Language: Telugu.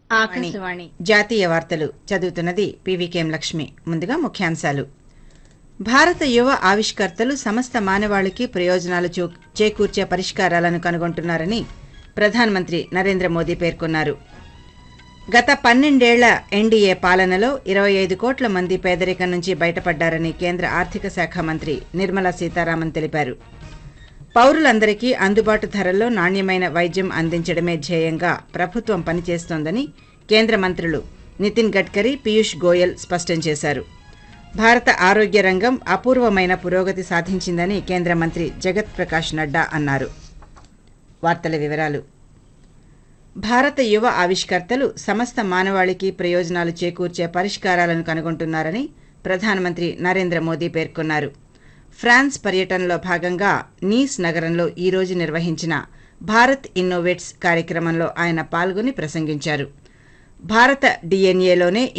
ఆకాశవాణి జాతీయ వార్తలు చదువుతున్నది పీవీకేఎం లక్ష్మి ముందుగా ముఖ్యాంశాలు భారత యువ ఆవిష్కర్తలు సమస్త మానవాళికి ప్రయోజనాలు చూ- చేకూర్చే పరిష్కారాలను కనుగొంటున్నారని ప్రధానమంత్రి నరేంద్ర మోదీ పేర్కొన్నారు గత పన్నెండేళ్ల ఎన్డీఏ పాలనలో ఇరవై ఐదు కోట్ల మంది పేదరికం నుంచి బయటపడ్డారని కేంద్ర ఆర్థిక శాఖ మంత్రి నిర్మలా సీతారామన్ తెలిపారు పౌరులందరికీ అందుబాటు ధరల్లో నాణ్యమైన వైద్యం అందించడమే ధ్యేయంగా ప్రభుత్వం పనిచేస్తోందని కేంద్ర మంత్రులు నితిన్ గడ్కరీ పీయూష్ గోయల్ స్పష్టం చేశారు భారత ఆరోగ్య రంగం అపూర్వమైన పురోగతి సాధించిందని కేంద్ర మంత్రి జగత్ ప్రకాష్ నడ్డా అన్నారు వార్తల వివరాలు భారత యువ ఆవిష్కర్తలు సమస్త మానవాళికి ప్రయోజనాలు చేకూర్చే పరిష్కారాలను కనుగొంటున్నారని ప్రధానమంత్రి నరేంద్ర మోదీ పేర్కొన్నారు ఫ్రాన్స్ పర్యటనలో భాగంగా నీస్ నగరంలో ఈ రోజు నిర్వహించిన భారత్ ఇన్నోవేట్స్ కార్యక్రమంలో ఆయన పాల్గొని ప్రసంగించారు భారత డిఎన్ఏలోనే